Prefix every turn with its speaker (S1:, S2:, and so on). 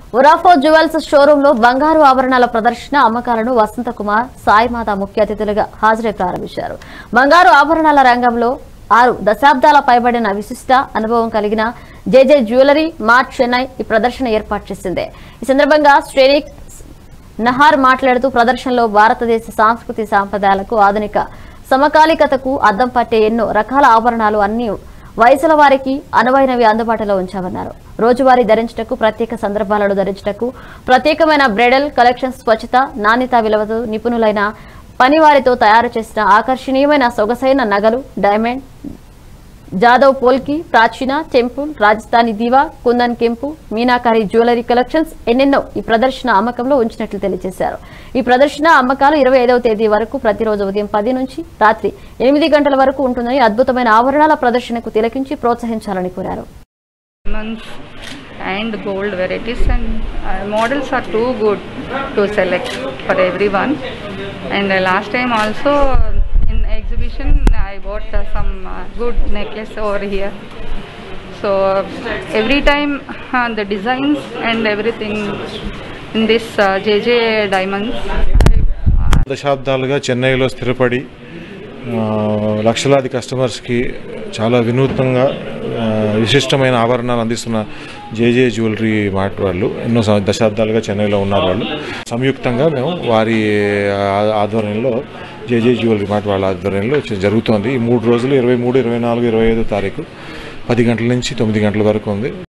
S1: ఉరాఫో jewels showroom లో బంగారు ఆభరణాల ప్రదర్శన అమ్మకాలను వసంత కుమార్ సాయిమాత ముఖ్య అతిథులుగా హాజరై ప్రారంభించారు బంగారు ఆభరణాల రంగంలో ఆరు దశాబ్దాల పైబడిన విశిష్ట అనుభవం కలిగిన జేజే జ్యువెలరీ మార్ట్ చెన్నై ఈ ప్రదర్శన ఏర్పాటు చేసింది ఈ సందర్భంగా శ్రేణిక్ నహార్ మాట్లాడుతూ ప్రదర్శనలో భారతదేశ సాంస్కృతి సాంప్రదాయాలకు ఆధునిక సమకాలికతకు అద్దం పట్టే ఎన్నో రకాల ఆభరణాలు అన్ని వయసుల వారికి అనువైనవి అందుబాటులో ఉంచామన్నారు రోజువారీ ధరించటకు ప్రత్యేక సందర్భాలను ధరించటకు ప్రత్యేకమైన బ్రైడల్ కలెక్షన్స్ స్వచ్ఛత నాణ్యత విలువతో నిపుణులైన పనివారితో తయారు చేసిన ఆకర్షణీయమైన సొగసైన నగలు డైమండ్ జాదవ్ పోల్కి ప్రాచీన టెంపుల్ రాజస్థానీ దీవా కుందన్ కెంపు మీనాకారి జ్యువెలరీ కలెక్షన్స్ ఎన్నెన్నో ఈ ప్రదర్శన అమ్మకంలో ఉంచినట్లు తెలియజేశారు ఈ ప్రదర్శన అమ్మకాలు ఇరవై ఐదవ తేదీ వరకు ప్రతిరోజు ఉదయం పది నుంచి రాత్రి ఎనిమిది గంటల వరకు ఉంటుందని అద్భుతమైన ఆభరణాల ప్రదర్శనకు తిలకించి ప్రోత్సహించాలని కోరారు
S2: diamonds and gold varieties and uh, models are too good to select for everyone and uh, last time also uh, in exhibition i bought uh, some uh, good necklace over here so uh, every time uh, the designs and everything in this uh, jj diamonds I,
S3: దశాబ్దాలుగా చెన్నైలో స్థిరపడి ఆ, లక్షలాది కస్టమర్స్కి చాలా వినూత్నంగా ఆ, విశిష్టమైన ఆభరణాలు అందిస్తున్న జేజే జ్యువెలరీ మార్ట్ వాళ్ళు ఎన్నో సం- దశాబ్దాలుగా చెన్నైలో ఉన్నారు వాళ్ళు సంయుక్తంగా మేము వారి ఆ- ఆధ్వర్యంలో జేజే జ్యువెలరీ మార్ట్ వాళ్ళ ఆధ్వర్యంలో చ- జరుగుతోంది ఈ మూడు రోజులు ఇరవై మూడు ఇరవై నాలుగు ఇరవై ఐదో తారీఖు పది గంటల నుంచి తొమ్మిది గంటల వరకు ఉంది